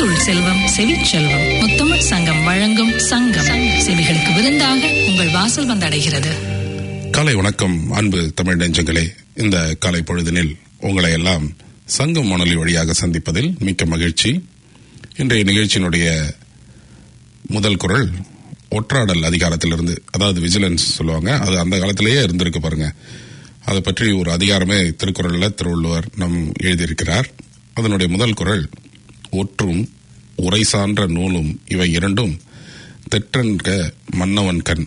முத்துள் செல்வம் செவிச்செல்வம் முத்தமிழ் சங்கம் வழங்கும் சங்கம் செவிகளுக்கு விருந்தாக உங்கள் வாசல் வந்தடைகிறது காலை வணக்கம் அன்பு தமிழ் நெஞ்சங்களே இந்த காலை பொழுதினில் உங்களை எல்லாம் சங்கம் வானொலி வழியாக சந்திப்பதில் மிக்க மகிழ்ச்சி இன்றைய நிகழ்ச்சியினுடைய முதல் குரல் ஒற்றாடல் அதிகாரத்திலிருந்து அதாவது விஜிலன்ஸ் சொல்லுவாங்க அது அந்த காலத்திலேயே இருந்திருக்கு பாருங்க அதை பற்றி ஒரு அதிகாரமே திருக்குறளில் திருவள்ளுவர் நம் எழுதியிருக்கிறார் அதனுடைய முதல் குரல் ஒற்றும் உரை சான்ற நூலும் இவை இரண்டும் தெற்றன்க மன்னவன் கண்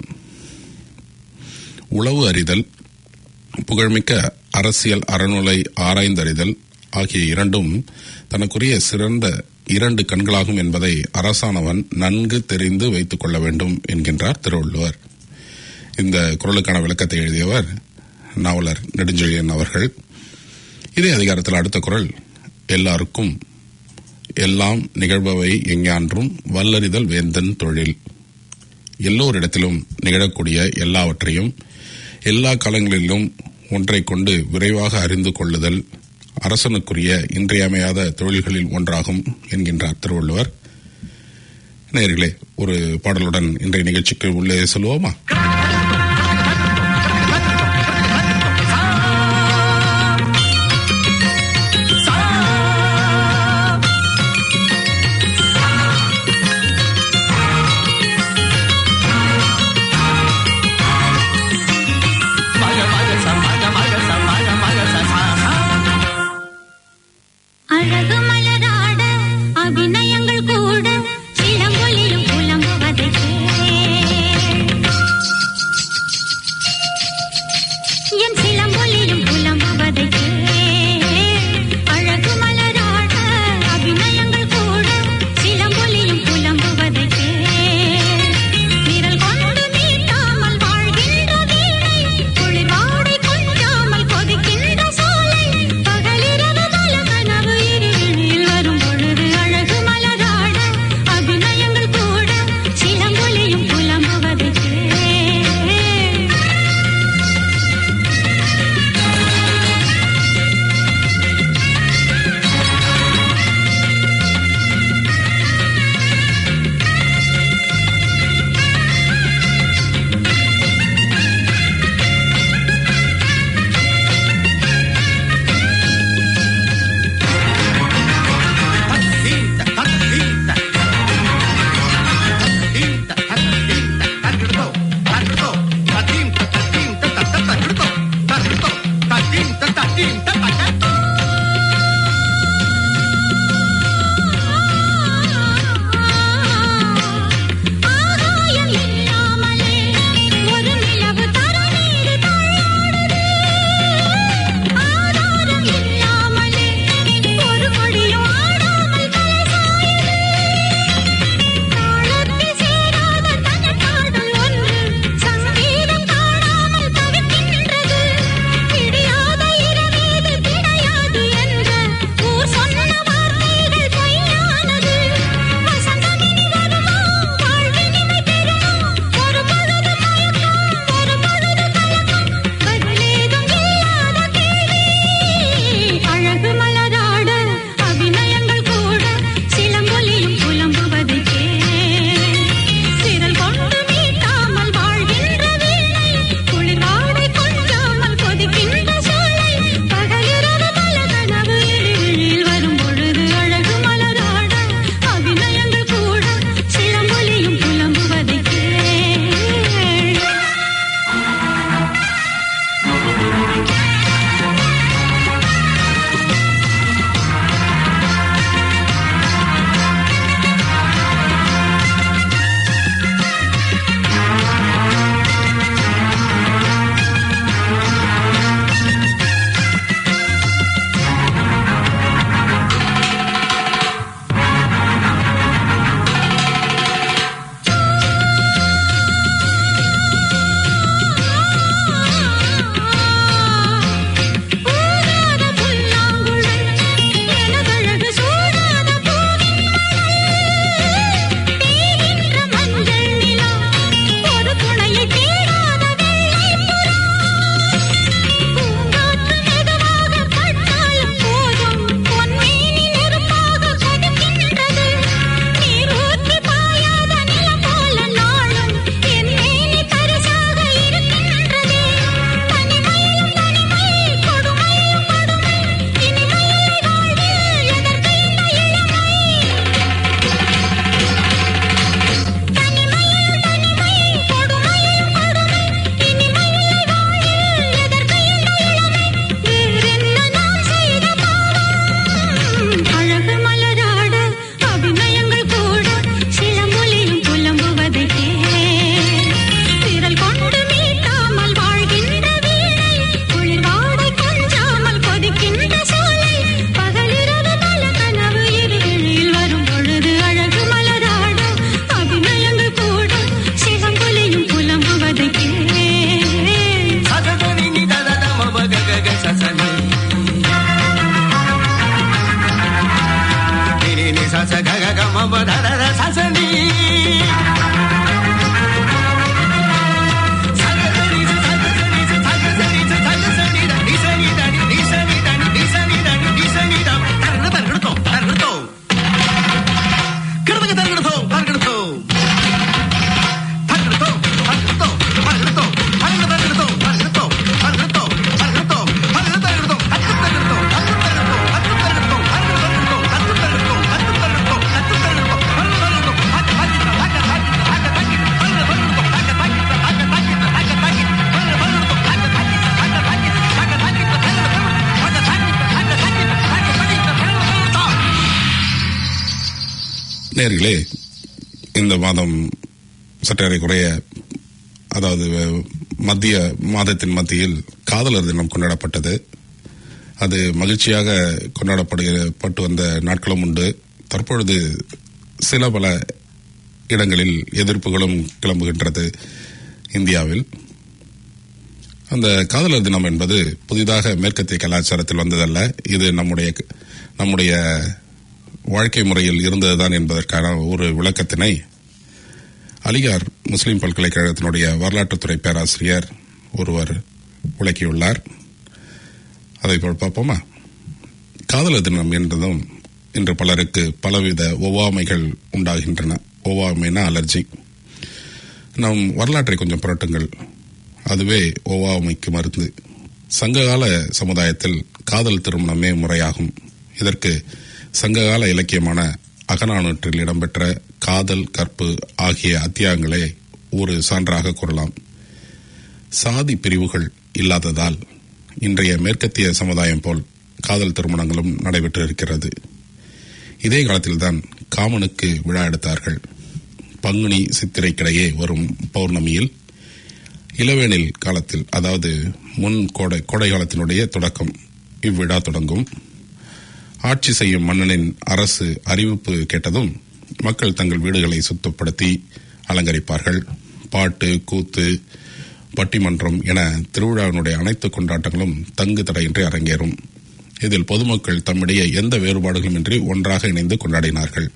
உளவு அறிதல் புகழ்மிக்க அரசியல் அறநூலை ஆராய்ந்தறிதல் ஆகிய இரண்டும் தனக்குரிய சிறந்த இரண்டு கண்களாகும் என்பதை அரசானவன் நன்கு தெரிந்து வைத்துக் கொள்ள வேண்டும் என்கின்றார் திருவள்ளுவர் இந்த குரலுக்கான விளக்கத்தை எழுதியவர் நாவலர் நெடுஞ்செழியன் அவர்கள் இதே அதிகாரத்தில் அடுத்த குரல் எல்லாருக்கும் எல்லாம் நிகழ்பவை எஞ்ஞான்றும் வல்லறிதல் வேந்தன் தொழில் எல்லோரிடத்திலும் நிகழக்கூடிய எல்லாவற்றையும் எல்லா காலங்களிலும் ஒன்றை கொண்டு விரைவாக அறிந்து கொள்ளுதல் அரசனுக்குரிய இன்றியமையாத தொழில்களில் ஒன்றாகும் என்கின்றார் திருவள்ளுவர் நேர்களே ஒரு பாடலுடன் இன்றைய நிகழ்ச்சிக்கு உள்ளே சொல்லுவோமா அழகு மலராட அபிநயங்கள் கூட சிலம்பொலியும் புலம்புவதை என் சிலம்பொலியும் புலம்புவதை அழகு மலராட அபிநயங்கள் கூட சிலம்பொலியும் புலம்புவதை விரல் கொண்டு மீட்டாமல் வாழ்கின்ற வீணை குளிர்வாடை கொஞ்சாமல் கொதிக்கின்ற சோலை பகலிரவு பல கனவு இருளில் வரும் பொழுது அழகு மலராட அபிநயங்கள் கூட சிலம்பொலியும் புலம்புவதை நேர்களே இந்த மாதம் சற்றேறை குறைய அதாவது மத்திய மாதத்தின் மத்தியில் காதலர் தினம் கொண்டாடப்பட்டது அது மகிழ்ச்சியாக கொண்டாடப்பட்டு வந்த நாட்களும் உண்டு தற்பொழுது சில பல இடங்களில் எதிர்ப்புகளும் கிளம்புகின்றது இந்தியாவில் அந்த காதலர் தினம் என்பது புதிதாக மேற்கத்திய கலாச்சாரத்தில் வந்ததல்ல இது நம்முடைய நம்முடைய வாழ்க்கை முறையில் இருந்ததுதான் என்பதற்கான ஒரு விளக்கத்தினை அலிகார் முஸ்லிம் பல்கலைக்கழகத்தினுடைய வரலாற்றுத்துறை பேராசிரியர் ஒருவர் விளக்கியுள்ளார் அதை போல் பார்ப்போமா காதலர் தினம் என்றதும் இன்று பலருக்கு பலவித ஒவ்வாமைகள் உண்டாகின்றன ஒவ்வாமைனா அலர்ஜி நம் வரலாற்றை கொஞ்சம் புரட்டுங்கள் அதுவே ஒவ்வாமைக்கு மருந்து சங்ககால சமுதாயத்தில் காதல் திருமணமே முறையாகும் இதற்கு சங்ககால இலக்கியமான அகநானூற்றில் இடம்பெற்ற காதல் கற்பு ஆகிய அத்தியாயங்களை ஒரு சான்றாக கூறலாம் சாதி பிரிவுகள் இல்லாததால் இன்றைய மேற்கத்திய சமுதாயம் போல் காதல் திருமணங்களும் நடைபெற்று இருக்கிறது இதே காலத்தில்தான் காமனுக்கு விழா எடுத்தார்கள் பங்குனி சித்திரைக்கிடையே வரும் பௌர்ணமியில் இளவேனில் காலத்தில் அதாவது முன் கோடை கோடை காலத்தினுடைய தொடக்கம் இவ்விழா தொடங்கும் ஆட்சி செய்யும் மன்னனின் அரசு அறிவிப்பு கேட்டதும் மக்கள் தங்கள் வீடுகளை சுத்தப்படுத்தி அலங்கரிப்பார்கள் பாட்டு கூத்து பட்டிமன்றம் என திருவிழாவினுடைய அனைத்து கொண்டாட்டங்களும் தங்கு தடையின்றி அரங்கேறும் இதில் பொதுமக்கள் தம்மிடையே எந்த வேறுபாடுகளுமின்றி ஒன்றாக இணைந்து கொண்டாடினார்கள்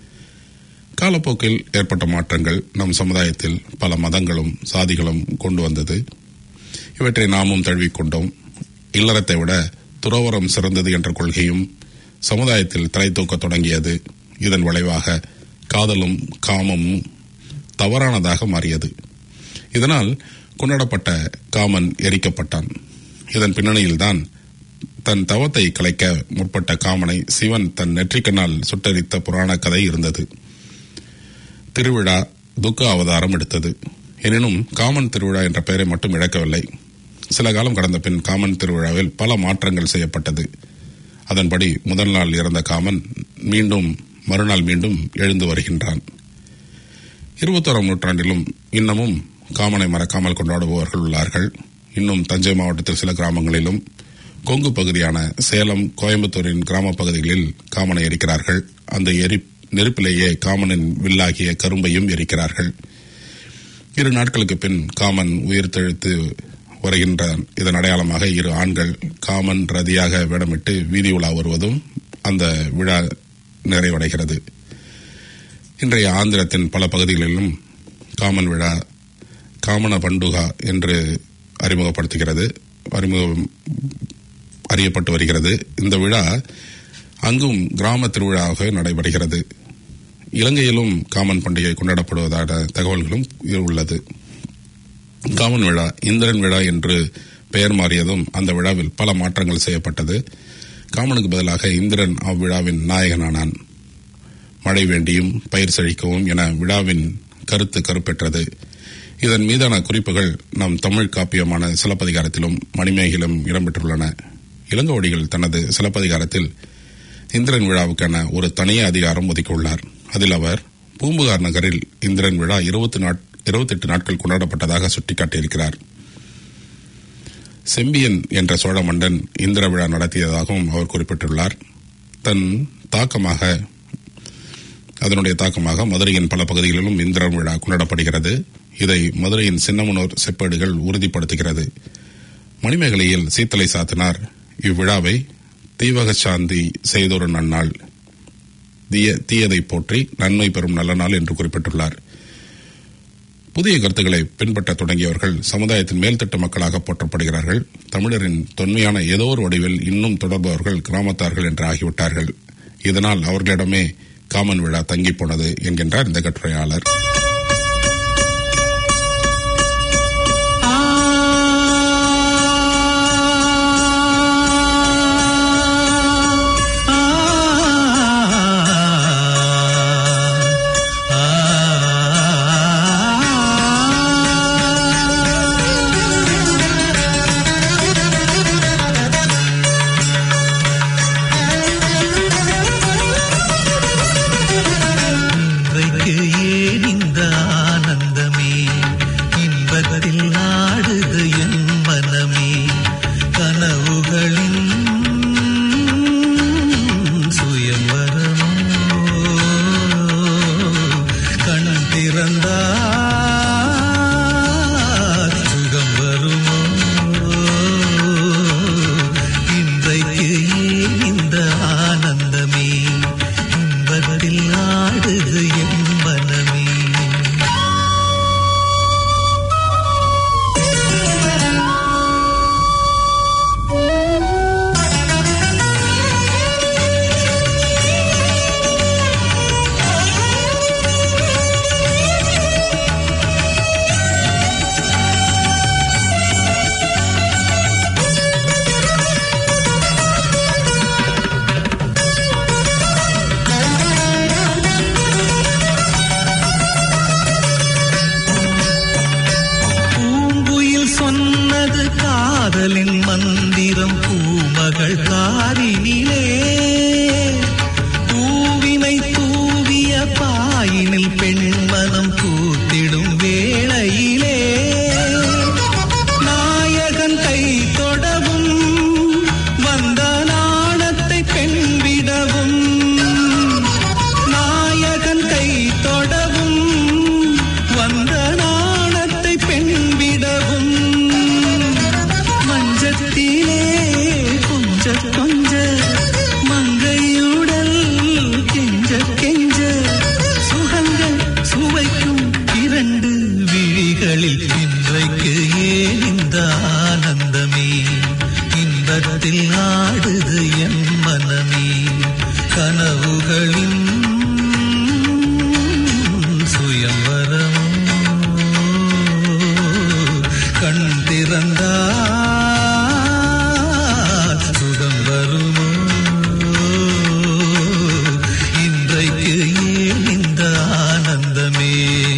காலப்போக்கில் ஏற்பட்ட மாற்றங்கள் நம் சமுதாயத்தில் பல மதங்களும் சாதிகளும் கொண்டு வந்தது இவற்றை நாமும் தழுவிக்கொண்டோம் இல்லறத்தை விட துறவரம் சிறந்தது என்ற கொள்கையும் சமுதாயத்தில் தலை தூக்க தொடங்கியது இதன் விளைவாக காதலும் காமமும் தவறானதாக மாறியது இதனால் கொண்டாடப்பட்ட காமன் எரிக்கப்பட்டான் இதன் பின்னணியில்தான் தன் தவத்தை கலைக்க முற்பட்ட காமனை சிவன் தன் நெற்றிக்கண்ணால் சுட்டரித்த புராண கதை இருந்தது திருவிழா துக்க அவதாரம் எடுத்தது எனினும் காமன் திருவிழா என்ற பெயரை மட்டும் இழக்கவில்லை சில காலம் கடந்த பின் காமன் திருவிழாவில் பல மாற்றங்கள் செய்யப்பட்டது அதன்படி முதல் நாள் இறந்த காமன் மீண்டும் மறுநாள் மீண்டும் எழுந்து வருகின்றான் இருபத்தோராம் நூற்றாண்டிலும் இன்னமும் காமனை மறக்காமல் கொண்டாடுபவர்கள் உள்ளார்கள் இன்னும் தஞ்சை மாவட்டத்தில் சில கிராமங்களிலும் கொங்கு பகுதியான சேலம் கோயம்புத்தூரின் கிராம பகுதிகளில் காமனை எரிக்கிறார்கள் அந்த எரி நெருப்பிலேயே காமனின் வில்லாகிய கரும்பையும் எரிக்கிறார்கள் இரு நாட்களுக்கு பின் காமன் உயிர் தெழுத்து வருகின்றான் இதன் அடையாளமாக இரு ஆண்கள் காமன் ரதியாக வேடமிட்டு வீதி உலா வருவதும் அந்த விழா நிறைவடைகிறது இன்றைய ஆந்திரத்தின் பல பகுதிகளிலும் காமன் விழா காமன பண்டுகா என்று அறிமுகப்படுத்துகிறது அறிமுகம் அறியப்பட்டு வருகிறது இந்த விழா அங்கும் கிராம திருவிழாவாக நடைபெறுகிறது இலங்கையிலும் காமன் பண்டிகை கொண்டாடப்படுவதான தகவல்களும் உள்ளது காமன் விழா இந்திரன் விழா என்று பெயர் மாறியதும் அந்த விழாவில் பல மாற்றங்கள் செய்யப்பட்டது காமனுக்கு பதிலாக இந்திரன் அவ்விழாவின் நாயகனானான் மழை வேண்டியும் பயிர் செழிக்கவும் என விழாவின் கருத்து கருப்பெற்றது இதன் மீதான குறிப்புகள் நம் தமிழ் காப்பியமான சிலப்பதிகாரத்திலும் மணிமேகிலும் இடம்பெற்றுள்ளன இளங்கோடிகள் தனது சிலப்பதிகாரத்தில் இந்திரன் விழாவுக்கான ஒரு தனிய அதிகாரம் ஒதுக்கியுள்ளார் அதில் அவர் பூம்புகார் நகரில் இந்திரன் விழா இருபத்தி இருபத்தெட்டு நாட்கள் கொண்டாடப்பட்டதாக சுட்டிக்காட்டியிருக்கிறார் செம்பியன் என்ற சோழ மன்னன் இந்திர விழா நடத்தியதாகவும் அவர் குறிப்பிட்டுள்ளார் தன் தாக்கமாக அதனுடைய தாக்கமாக மதுரையின் பல பகுதிகளிலும் இந்திரன் விழா கொண்டாடப்படுகிறது இதை மதுரையின் சின்னமனூர் செப்பேடுகள் உறுதிப்படுத்துகிறது மணிமேகலையில் சீத்தலை சாத்தினார் இவ்விழாவை தீவக சாந்தி செய்தொரு நன்னாள் தீய தீயதை போற்றி நன்மை பெறும் நல்ல நாள் என்று குறிப்பிட்டுள்ளார் புதிய கருத்துக்களை பின்பற்ற தொடங்கியவர்கள் சமுதாயத்தின் மேல்தட்டு மக்களாக போற்றப்படுகிறார்கள் தமிழரின் தொன்மையான ஏதோ ஒரு வடிவில் இன்னும் தொடர்பவர்கள் கிராமத்தார்கள் என்று ஆகிவிட்டார்கள் இதனால் அவர்களிடமே காமன் விழா தங்கி போனது என்கின்றார் இந்த கட்டுரையாளர் இன்பத்தில் ஆடுது என் மனமே கனவுகளின் சுயம்பரமோ கண் திறந்தால் சுகம் வருமோ இன்றைக்கு ஏன் இந்த ஆனந்தமே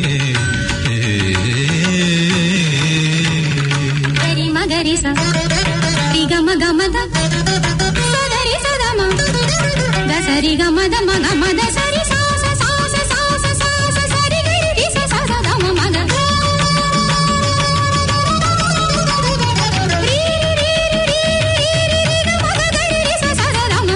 ಗರಿ ಮಗರಿ ಸ ರಿ ಗ ಮ ಗ ಮ ದ ಸದರಿ ಸದ ಮ ದ ಸರಿ ಗ ಮ ದ ಮ ಗ ಮ ದ ಸರಿ ಸಾ ಸ ಸಾ ಸ ಸಾ ಸ ಸಾ ಸ ಸರಿ ಗರಿ ರಿ ಸ ಸ ಸ ದ ಮ ಮ ದ ರೀ ರಿ ರಿ ರಿ ರಿ ರಿ ರಿ ರಿ ಗ ಮ ಗ ಗರಿ ರಿ ಸ ಸ ದ ದ ಮ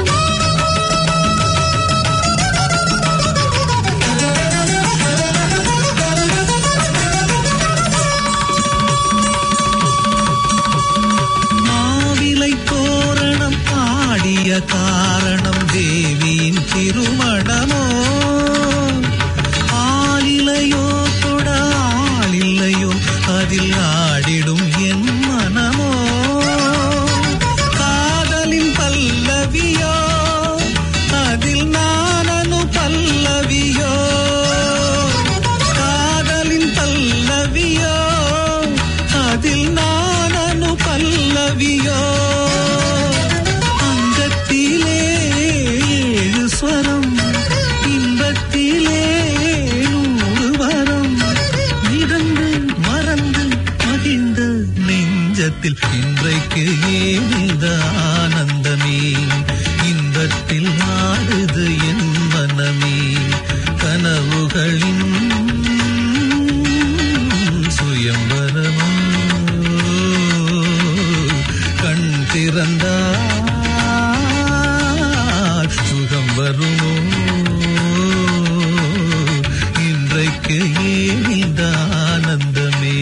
மாவிலை தோரணம் ஆடிய காரணம் தேவியின் திருமணமோ ஆளிலையோ தொட ஆளில்லையோ அதில் ஆடிடும் என் மனமோ காதலின் பல்லவியோ அதில் நானனு பல்லவியோ காதலின் பல்லவியோ அதில் நானனு பல்லவியோ அங்கத்திலே ஏழு ஸ்வரம் இன்பத்திலே நூறு வரம் மிதந்து மறந்து மகிழ்ந்த நெஞ்சத்தில் இன்றைக்கு ஏன் இந்த ஆனந்தமே இன்பத்தில் ஆடுது என் மனமே கனவுகளின் சுயம்பரமோ கண் திறந்தால் சுகம் வருமோ இன்றைக்கு ஏன் இந்த ஆனந்தமே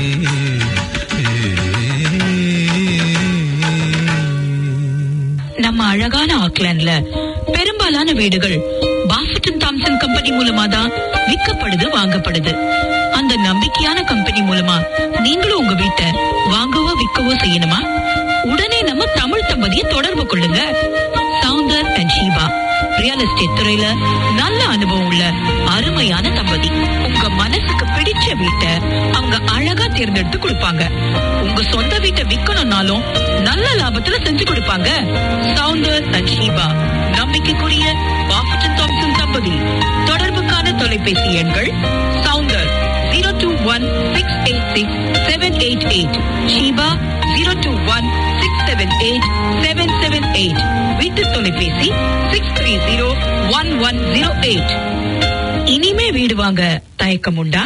நம்ம அழகான ஆக்லாண்ட்ல பெரும்பாலான வீடுகள் பாஃபட்டன் தாம்சன் கம்பெனி மூலமா தான் விற்கப்படுது வாங்கப்படுது அந்த நம்பிக்கையான கம்பெனி மூலமா நீங்களும் உங்க வீட்டை வாங்கவோ விற்கவோ செய்யணுமா உடனே நம்ம தமிழ் தம்பதியை தொடர்பு கொள்ளுங்க Soundar and Sheeba real estate துறையில நல்ல அனுபவம் உள்ள அருமையான தம்பதி உங்க மனசுக்கு பிடிச்ச வீட்டை அவங்க அழகா தேர்ந்தெடுத்து கொடுப்பாங்க உங்க சொந்த வீட்டை விக்கணும்னாலும் நல்ல லாபத்துல செஞ்சு கொடுப்பாங்க சவுந்தர் அண்ட் ஷீபா நம்பிக்கைக்குரிய பாஃபட்டன் தாம்சன் தம்பதி தொடர்புக்கான தொலைபேசி எண்கள் Soundar zero two one six eight six seven eight eight Sheeba zero two one six seven eight seven seven eight வீட்டு தொலைபேசி six three zero one one zero eight இனிமே வீடு வாங்க தயக்கம் உண்டா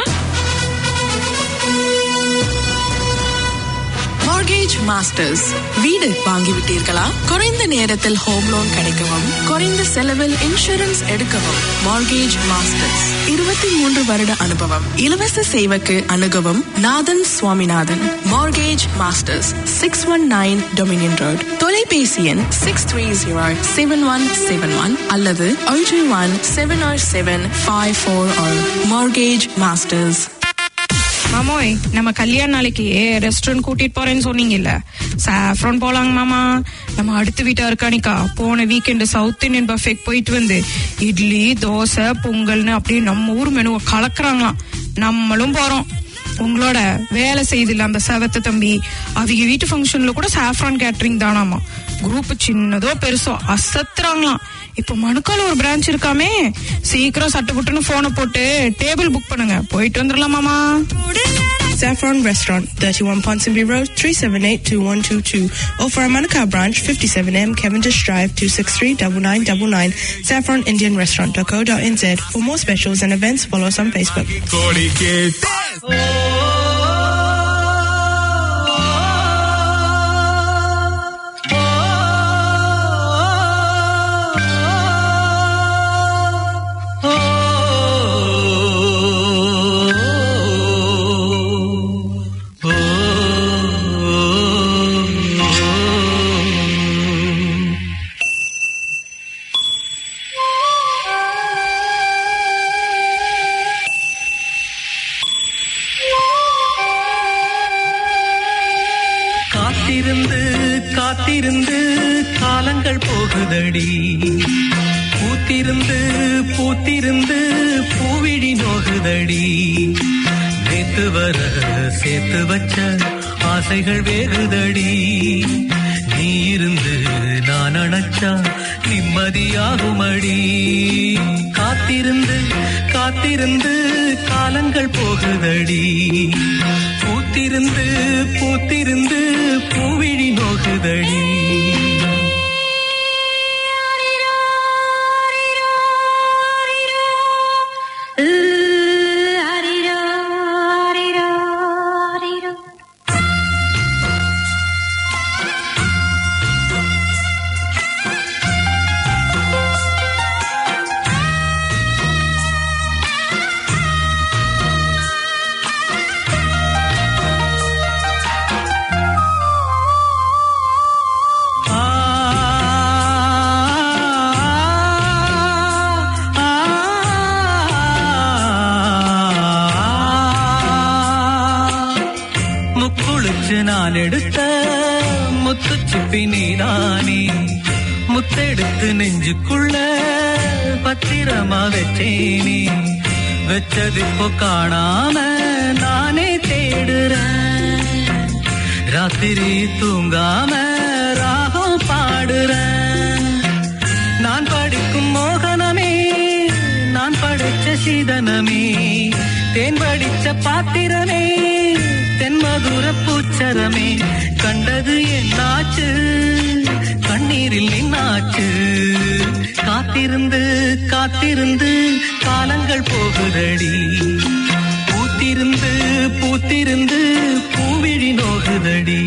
மார்கேஜ் மாஸ்டர்ஸ் வீடு வாங்கிவிட்டீர்களா குறைந்த நேரத்தில் ஹோம் லோன் கிடைக்கவும் குறைந்த செலவில் இன்சூரன்ஸ் எடுக்கவும் மார்கேஜ் மாஸ்டர்ஸ் இருபத்தி மூன்று வருட அனுபவம் இலவச சேவைக்கு அணுகவும் Nathan Swaminathan mortgage masters six one nine Dominion road தொலைபேசி எண் six three zero seven one seven one அல்லது ஒன்று one seven seven five four mortgage masters மாமோய் நம்ம கல்யாண நாளைக்கு ரெஸ்டாரண்ட் கூட்டிட்டு போறேன்னு சொன்னீங்கல்ல சாஃப்ரான் போலாங்க மாமா நம்ம அடுத்த வீட்டா இருக்கானிக்கா போன வீக்கெண்டு சவுத் இந்தியன் பஃபேக் போயிட்டு வந்து இட்லி தோசை பொங்கல்னு அப்படியே நம்ம ஊர் மெனுவை கலக்குறாங்களாம் நம்மளும் போறோம் உங்களோட வேலை செய்தில்ல அந்த செவத்த தம்பி அவங்க வீட்டு ஃபங்க்ஷன்ல கூட சாஃப்ரான் கேட்டரிங் தானாமா குரூப் சின்னதோ பெருசோ அசத்துறாங்களாம் இப்போ மணுக்கால ஒரு பிரான்ச் இருக்காமே சீக்கிரம் சட்டு புட்டுன்னு போனை போட்டு டேபிள் புக் பண்ணுங்க போயிட்டு வந்துடலாம் மாமா Saffron Restaurant, 31 Ponsonby Road, 378-2122. Or for our Manukau branch, 57M Cavendish Drive, 263-9999. SaffronIndianRestaurant.co.nz. For more specials and events, follow us on Facebook. காத்திருந்து காலங்கள் போகுதடி பூத்திருந்து பூத்திருந்து பூவிழி நோகுதடி நேத்து வர சேர்த்து வச்ச ஆசைகள் வேகுதடி நீ இருந்து நான் அணைச்சா நிம்மதியாகுமடி காத்திருந்து காத்திருந்து காலங்கள் போகுதடி பூத்திருந்து பூத்திருந்து பூவிழி நோகுதடி ஆ ஆ முக்குளிச்சு நான் எடுத்த முத்து சிப்பி நீதானே முத்தெடுத்து நெஞ்சுக்குள்ள பத்திரமா வச்சேனே வச்சது இப்போ காணாம நானே தேடுறேன் ராத்திரி தூங்காம ராகம் பாடுறேன் நான் படிக்கும் மோகனமே நான் படைச்ச சீதனமே தேன் படிச்ச பாத்திரமே தென்மதுர பூச்சரமே கண்டது என்னாச்சு கண்ணீரில் நின்னாச்சு காத்திருந்து காத்திருந்து காலங்கள் போகுதடி பூத்திருந்து பூத்திருந்து பூவிழி நோகுதடி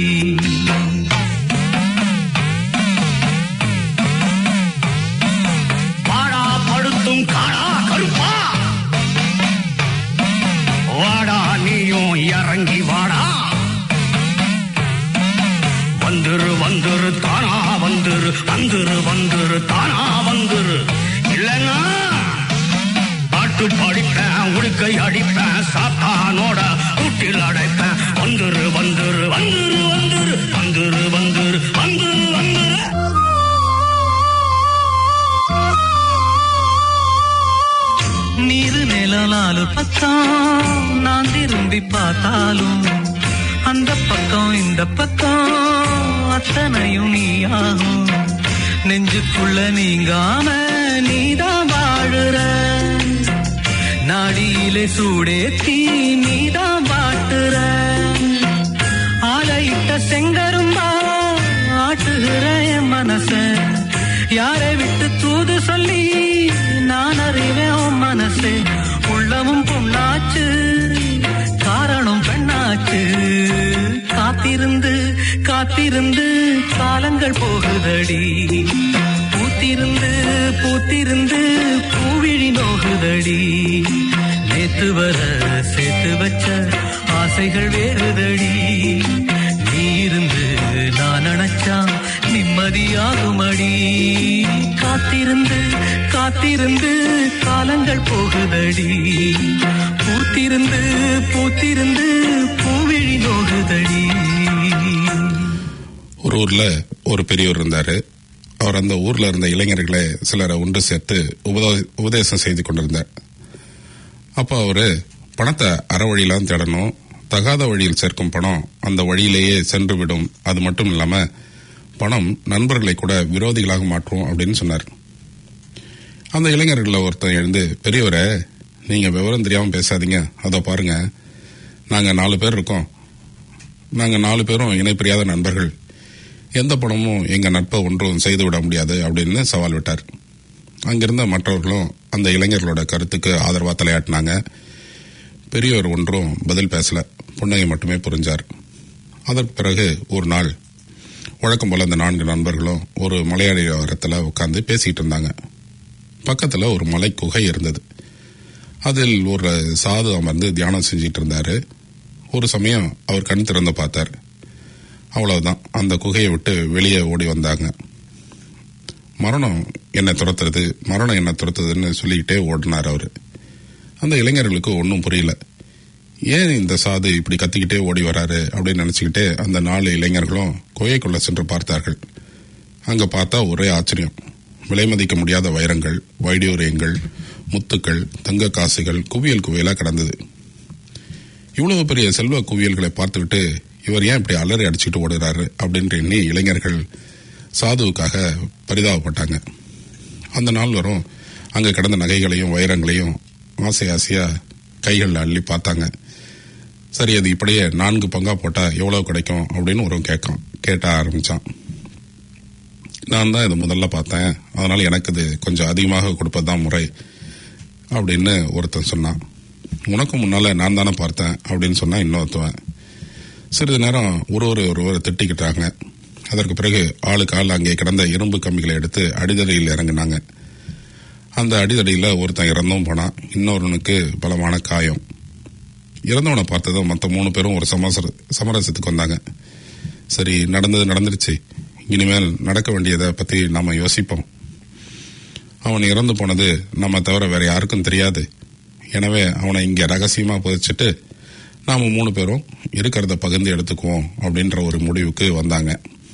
வாடா படுத்தும் காடா கருப்பா வாடா நீயும் இறங்கி வாடா வந்துரு வந்துரு தானா வந்துரு வந்துரு வந்துரு தானா வந்துரு இல்லைன்னா பாட்டு படிப்பேன் உடுக்கை அடிப்பேன் சாத்தானோட கூட்டில் அடைப்பேன் வந்துரு வந்துரு வந்துரு வந்துரு வந்துரு வந்துரு வந்துரு வந்துரு நீரு நிழலாலு பக்கம் நான் திரும்பி பார்த்தாலும் அந்த பக்கம் இந்த பக்கம் அத்தனையும் நீயாகும் நெஞ்சுக்குள்ள நீங்காம நீதான் வாழுற நாடியிலே சூடேத்தி நீதான் வாட்டுற ஆலையிட்ட செங்கரும்பா ஆட்டுகிற என் மனச யாரை விட்டு தூது சொல்லி நான் அறிவேன் உன் மனசு உள்ளமும் பொண்ணாச்சு காரணம் பெண்ணாச்சு காத்திருந்து காத்திருந்து காலங்கள் போகுதடி பூத்திருந்து பூத்திருந்து பூவிழி நோகுதடி நேத்து வர சேர்த்து வச்ச ஆசைகள் வேறுதடி நீ இருந்து நான் நினைச்சா நிம்மதியாகுமடி காத்திருந்து காத்திருந்து காலங்கள் போகுதடி பூத்திருந்து பூத்திருந்து பூவிழி நோகுதடி ஒரு ஊர்ல ஒரு பெரியவர் இருந்தாரு அவர் அந்த ஊர்ல இருந்த இளைஞர்களை சிலரை ஒன்று சேர்த்து உபதே- உபதேசம் செய்து கொண்டிருந்தார் அப்போ அவரு பணத்தை அற வழியிலாம் தேடணும் தகாத வழியில் சேர்க்கும் பணம் அந்த வழியிலேயே சென்று விடும் அது மட்டும் இல்லாம பணம் நண்பர்களை கூட விரோதிகளாக மாற்றும் அப்படின்னு சொன்னார் அந்த இளைஞர்களில் ஒருத்தன் எழுந்து பெரியவரே நீங்க விவரம் தெரியாம பேசாதீங்க அதோ பாருங்க நாங்க நாலு பேர் இருக்கோம் நாங்க நாலு பேரும் இணை பிரியாத நண்பர்கள் எந்த பணமும் எங்க நட்பை ஒன்றும் செய்து விட முடியாது அப்படின்னு சவால் விட்டார் அங்கிருந்த மற்றவர்களும் அந்த இளைஞர்களோட கருத்துக்கு ஆதரவா தலையாட்டினாங்க பெரியவர் ஒன்றும் பதில் பேசல புன்னகை மட்டுமே புரிஞ்சார் அதற்கு பிறகு ஒரு நாள் வழக்கம் போல அந்த நான்கு நண்பர்களும் ஒரு மலையாளி ஓரத்தில் உட்கார்ந்து பேசிட்டு இருந்தாங்க பக்கத்துல ஒரு மலை குகை இருந்தது அதில் ஒரு சாது அமர்ந்து தியானம் செஞ்சிட்டு இருந்தாரு ஒரு சமயம் அவர் கண் திறந்து பார்த்தார் அவ்வளவுதான் அந்த குகையை விட்டு வெளியே ஓடி வந்தாங்க மரணம் என்ன துரத்துறது மரணம் என்ன துரத்துதுன்னு சொல்லிக்கிட்டே ஓடினார் அவரு அந்த இளைஞர்களுக்கு ஒன்றும் புரியல ஏன் இந்த சாது இப்படி கத்திக்கிட்டே ஓடி வராரு அப்படின்னு நினைச்சுக்கிட்டே அந்த நாலு இளைஞர்களும் குகைக்குள்ள சென்று பார்த்தார்கள் அங்க பார்த்தா ஒரே ஆச்சரியம் விலை மதிக்க முடியாத வைரங்கள் வைடூரியங்கள் முத்துக்கள் தங்க காசுகள் குவியல் குவியலா கிடந்தது இவ்வளவு பெரிய செல்வ குவியல்களை பார்த்துவிட்டு இவர் ஏன் இப்படி அலறி அடிச்சுட்டு ஓடுறாரு அப்படின்ட்டு எண்ணி இளைஞர்கள் சாதுவுக்காக பரிதாபப்பட்டாங்க அந்த நாள் வரும் அங்க கிடந்த நகைகளையும் வைரங்களையும் ஆசை ஆசையா கைகளில் அள்ளி பார்த்தாங்க சரி அது இப்படியே நான்கு பங்கா போட்டா எவ்வளவு கிடைக்கும் அப்படின்னு ஒரு கேட்கும் கேட்ட ஆரம்பிச்சான் நான் தான் இது முதல்ல பார்த்தேன் அதனால எனக்கு இது கொஞ்சம் அதிகமாக கொடுப்பதுதான் முறை அப்படின்னு ஒருத்தன் சொன்னான் உனக்கு முன்னால நான் தானே பார்த்தேன் அப்படின்னு சொன்னா இன்னொருத்தவன் சிறிது நேரம் ஒருவர் ஒருவர் திட்டிக்கிட்டாங்க அதற்கு பிறகு ஆளுக்கு ஆள் அங்கே கிடந்த இரும்பு கம்பிகளை எடுத்து அடிதடியில் இறங்கினாங்க அந்த அடிதடியில ஒருத்தன் இறந்தும் போனான் இன்னொருவனுக்கு பலமான காயம் இறந்தவனை பார்த்ததும் மற்ற மூணு பேரும் ஒரு சமசர சமரசத்துக்கு வந்தாங்க சரி நடந்தது நடந்துருச்சு இனிமேல் நடக்க வேண்டியதை பத்தி நாம யோசிப்போம் அவன் இறந்து போனது நம்ம தவிர வேற யாருக்கும் தெரியாது எனவே அவனை இங்க ரகசியமா புதைச்சிட்டு நாம மூணு பேரும் இருக்கிறத பகிர்ந்து எடுத்துக்குவோம் அப்படின்ற ஒரு முடிவுக்கு வந்தாங்க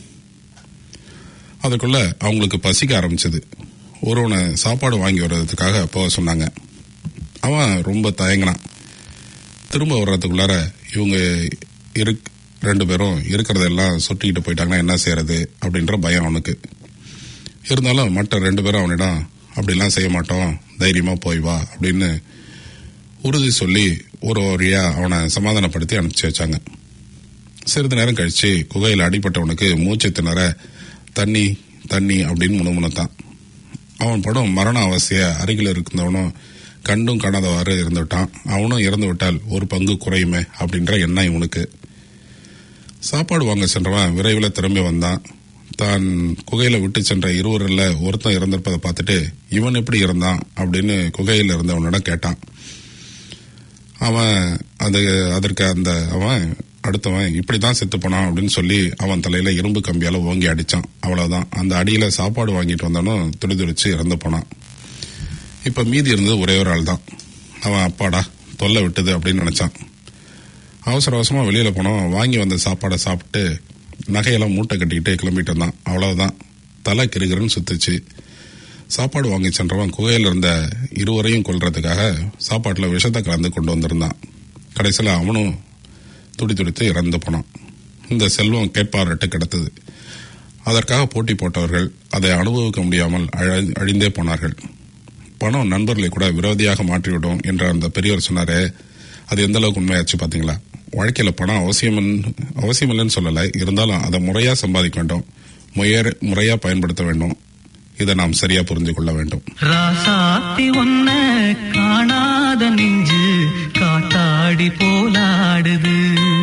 அதுக்குள்ள அவங்களுக்கு பசிக்க ஆரம்பிச்சது ஒருவனை சாப்பாடு வாங்கி வர்றதுக்காக போக சொன்னாங்க அவன் ரொம்ப தயங்கினான் திரும்ப வர்றதுக்குள்ளார இவங்க இருக் ரெண்டு பேரும் இருக்கிறதெல்லாம் சுட்டிக்கிட்டு போயிட்டாங்கன்னா என்ன செய்யறது அப்படின்ற பயம் அவனுக்கு இருந்தாலும் மற்ற ரெண்டு பேரும் அவனிடம் அப்படிலாம் செய்ய மாட்டோம் தைரியமா போய் வா அப்படின்னு உறுதி சொல்லி ஒரு வழியா அவனை சமாதானப்படுத்தி அனுப்பிச்சு வச்சாங்க சிறிது நேரம் கழிச்சு குகையில் அடிபட்டவனுக்கு மூச்சு திணற தண்ணி தண்ணி அப்படின்னு முணுமுணுத்தான் அவன் படம் மரண அவசிய அருகில் இருந்தவனும் கண்டும் காணாதவாறு இருந்துவிட்டான் அவனும் இறந்து விட்டால் ஒரு பங்கு குறையுமே அப்படின்ற எண்ணம் இவனுக்கு சாப்பாடு வாங்க சென்றவன் விரைவில் திரும்பி வந்தான் தான் குகையில விட்டு சென்ற இருவரில் ஒருத்தன் இறந்திருப்பதை பார்த்துட்டு இவன் எப்படி இருந்தான் அப்படின்னு குகையில் இருந்தவனிடம் கேட்டான் அவன் அது அதற்கு அந்த அவன் அடுத்தவன் இப்படிதான் செத்து போனான் அப்படின்னு சொல்லி அவன் தலையில இரும்பு கம்பியால ஓங்கி அடிச்சான் அவ்வளவுதான் அந்த அடியில சாப்பாடு வாங்கிட்டு வந்தவனும் துடிதுடிச்சு இறந்து போனான் இப்ப மீதி இருந்தது ஒரே ஒரு ஆள் தான் அவன் அப்பாடா தொல்லை விட்டது அப்படின்னு நினைச்சான் அவசர அவசரமா வெளியில போனோம் வாங்கி வந்த சாப்பாடை சாப்பிட்டு நகையெல்லாம் மூட்டை கட்டிக்கிட்டு கிளம்பிட்டு இருந்தான் அவ்வளவுதான் தலை கிருகிருன்னு சுத்துச்சு சாப்பாடு வாங்கி சென்றவன் குகையில் இருந்த இருவரையும் கொல்றதுக்காக சாப்பாட்டுல விஷத்தை கலந்து கொண்டு வந்திருந்தான் கடைசியில் அவனும் துடி துடித்து இறந்து போனான் இந்த செல்வம் கேட்பாரட்டு கிடத்தது அதற்காக போட்டி போட்டவர்கள் அதை அனுபவிக்க முடியாமல் அழ- அழிந்தே போனார்கள் பணம் நண்பர்களை கூட விரோதியாக மாற்றிவிடும் என்ற அந்த பெரியவர் சொன்னாரே அது எந்த அளவுக்கு உண்மையாச்சு பாத்தீங்களா வாழ்க்கையில பணம் அவசியம் அவசியம் இல்லைன்னு சொல்லல இருந்தாலும் அதை முறையா சம்பாதிக்க வேண்டும் முயற- முறையா பயன்படுத்த வேண்டும் இதை நாம் சரியா புரிந்து கொள்ள வேண்டும் ராசாத்தி ஒன்ன காணாத நெஞ்சு காத்தாடி போலாடுது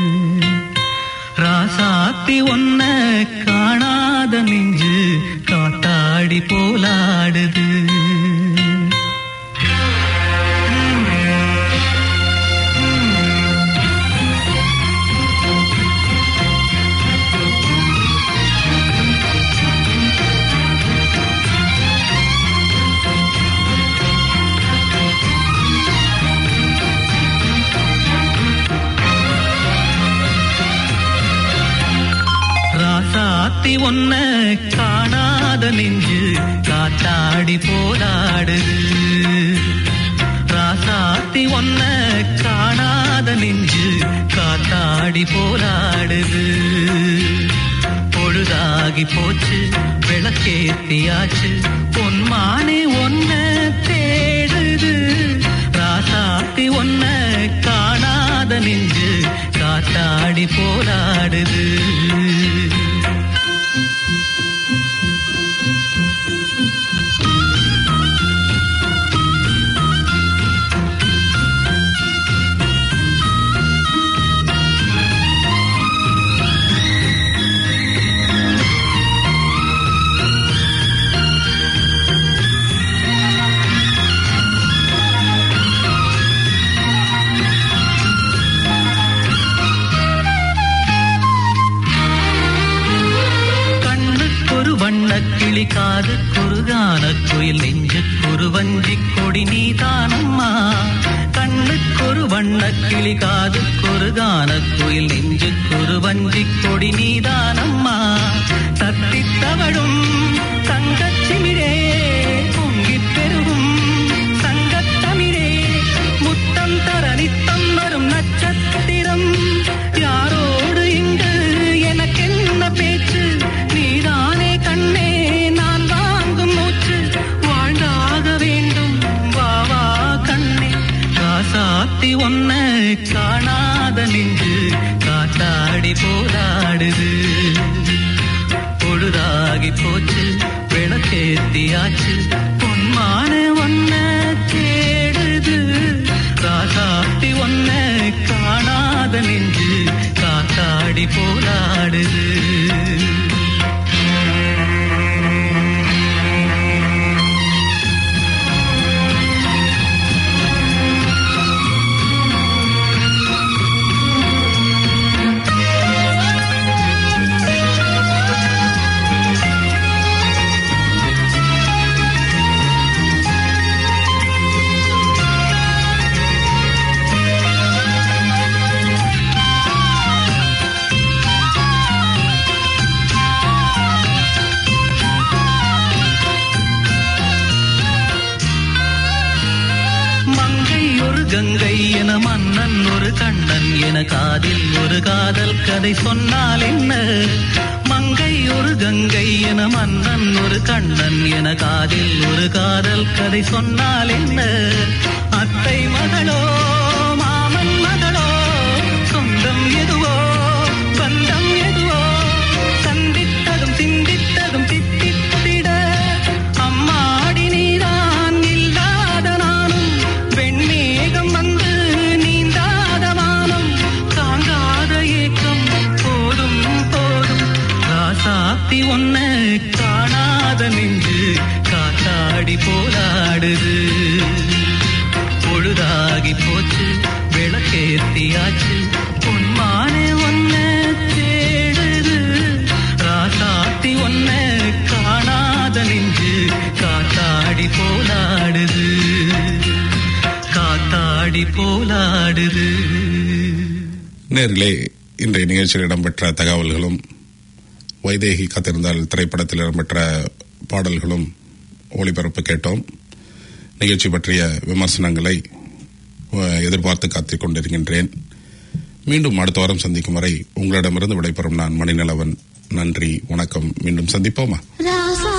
ராசாத்தி ஒன்ன காணாத நெஞ்சு காத்தாடி போலாடுது ராசாத்தி ஒன்ன காணாத நெஞ்சு காத்தாடி போலாடுது ராசாத்தி ஒன்ன காணாத நெஞ்சு காத்தாடி போலாடுது பொழுதாகி போச்சு விளக்கேத்தியாச்சு பொன்மானே ஒன்ன தேடுது ராசாத்தி ஒன்ன காணாத நெஞ்சு காத்தாடி போராடுது கண்ணுக்கொரு வண்ணக் கிளி காதுக்கொரு கான குயில் நெஞ்சுக்கொரு வஞ்சிக் கொடி நீதானம்மா கண்ணுக்கொரு வண்ண கிளி காதுக்கொரு கான குயில் நெஞ்சுக்கொரு வஞ்சி கொடி நீதானம்மா தத்தித் தவழும் தங்கச்சிமிழே பொங்கிப் பெருகும் சங்கத்தமிழே முத்தம் தர நித்தம் வரும் நட்சத்திரம் யாரோடு இங்கு எனக்கென்ன பேச்சு நீதானே கண்ணே நான் வாங்கும் மூச்சு வாழ்ந்தாக வேண்டும் வா வா கண்ணே காசாத்தி ஒன்ன காணாத நெஞ்சு காத்தாடி போராடுது பொழுதாகி போச்சு விளக்கேத்தியாச்சு பொன்மான ஒன்ன தேடுது காசாத்தி ஒன்ன காணாத நெஞ்சு காத்தாடி போராடுது மங்கை ஒரு கங்கை என மன்னன் ஒரு கண்ணன் என காதில் ஒரு காதல் கதை சொன்னால் என்ன மங்கை ஒரு கங்கை என மன்னன் ஒரு கண்ணன் என காதில் ஒரு காதல் கதை சொன்னால் என்ன அத்தை மகளோ மாமன் மகளோ சொந்தம் எதுவோ பந்தம் எதுவோ சந்தித்ததும் சிந்தித்ததும் தித்தித்திட அம்மாடி நீதான் இல்லாத நானும் வெண்மேகம் வந்து நீந்தாத வானம் தாங்காத ஏக்கம் போதும் போதும் ராசாத்தி ஒன்ன காணாத நெஞ்சு காத்தாடி போராடுது பொழுதாகி போச்சு விளக்கேத்தியாச்சு பொன்மானே ஒன்ன தேடுது ராசாத்தி ஒன்ன காணாத நெஞ்சு காத்தாடி போலாடுது காத்தாடி போலாடுது நேரிலே இன்றைய நிகழ்ச்சியில் இடம்பெற்ற தகவல்களும் வைதேகி காத்திருந்தால் திரைப்படத்தில் இடம்பெற்ற பாடல்களும் ஒளிபரப்பு கேட்டோம் நிகழ்ச்சி பற்றிய விமர்சனங்களை அஹ், எதிர்பார்த்து காத்துக் கொண்டிருக்கின்றேன் மீண்டும் அடுத்த வாரம் சந்திக்கும் வரை உங்களிடமிருந்து விடைபெறும் நான் மணிநலவன் நன்றி வணக்கம் மீண்டும் சந்திப்போமா ராசா